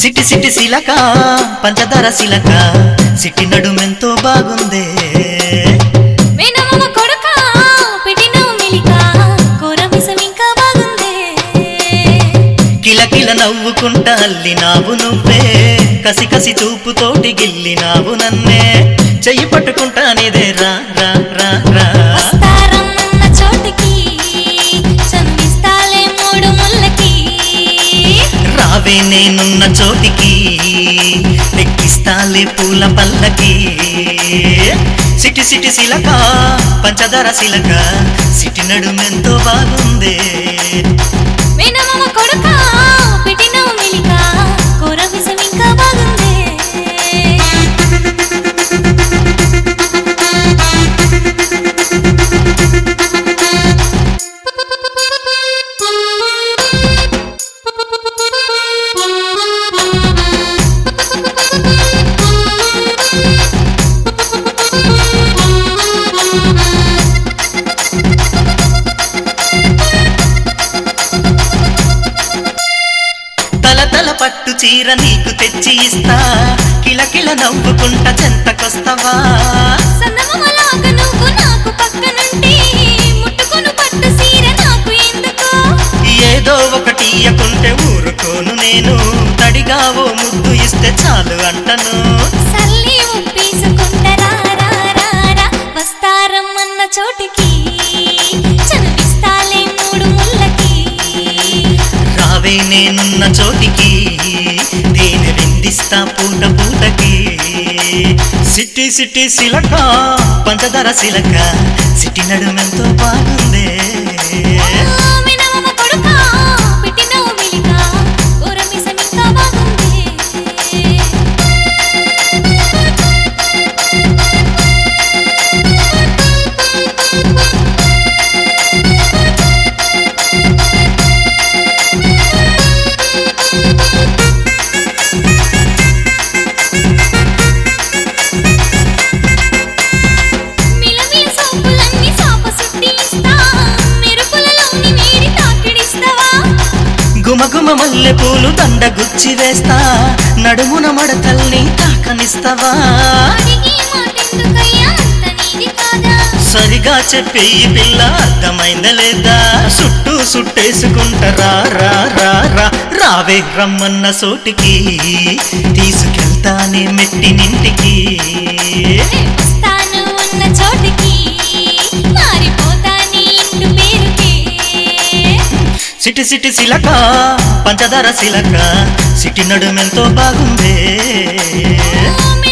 సిట్టి సిట్టి శిలక పంచదార శిలక సిట్టి నడుమెంతో బాగుందే మేనమామ కొడుక పెట్టినవు మెలిక కూర మిసం ఇంకా బాగుందే కిలకిల నవ్వుకుంటా అల్లినావు నువ్వే కసి కసి చూపుతోటి గిల్లినావు నన్నే చెయ్యి పట్టుకుంటానేదే రా రా రా రా వస్తారన్న చోటికి చంపిస్తాలే మూడు ముళ్ళకి రావే నేనున్న చోటికి నెక్కిస్తాలే పూల పల్లకి సిటి సిటి శిలక పంచదార శిలక సిటి నడుమెంతో బాగుందే మేనమామ కొడుక పెట్టినవు మెలిక కూర మిసం ఇంకా బాగుందే తల తల పట్టు చీర నీకు తెచ్చి ఇస్తా కిలకిల నవ్వుకుంటా చెంతకొస్తావా సందమామలాగా నువ్వు నాకు పక్కనుండి ముట్టుకొను పట్టు సీర నాకు ఎందుకో ఏదో ఒకటి ఇయ్యకుంటే ఊరుకోను నేను తడిగా ఓ ముద్దు ఇస్తే చాలు అంటను సల్లి ఉప్పేసుకుంటరా రా రా రా వస్తారమ్మన్న చోటికి చదివిస్తాలే మూడు ముళ్ళకి రావే నేనున్న చోటికి తేనె విందిస్తా పూట పూటకి సిట్టి సిట్టి సిలక పంచదార సిలక సిట్టి నడుమెంతో బాగుందే మినమమ కొడుక పెట్టినవు మెలిక కూర మిసం ఇంకా బాగుంది మిలమిల సోపులన్నీ సాప సుట్టి ఇస్తా మెరుపులలోని వేడి తాకిడిస్తావా గుమగుమ మల్లె పూలు దండ గుచ్చి వేస్తా నడుమున మడతల్ని తాకనిస్తావా అడిగి మాటెందుకయ్యా అంత నీది కాదా సరిగా చెప్పి ఈ పిల్ల అర్థమైందా లేదా చుట్టూ సుట్టేసుకుంటారా రా రా రా రావే రమ్మన్న సోటికి తీసుకెళ్తానే మెట్టినింటికి వస్తాను ఉన్న చోటికి మారిపోతా నీ ఇంటి పేరుకి సిటి సిటి సిలక పంచదార సిలక సిటి నడుమెంతో బాగుందే ఓ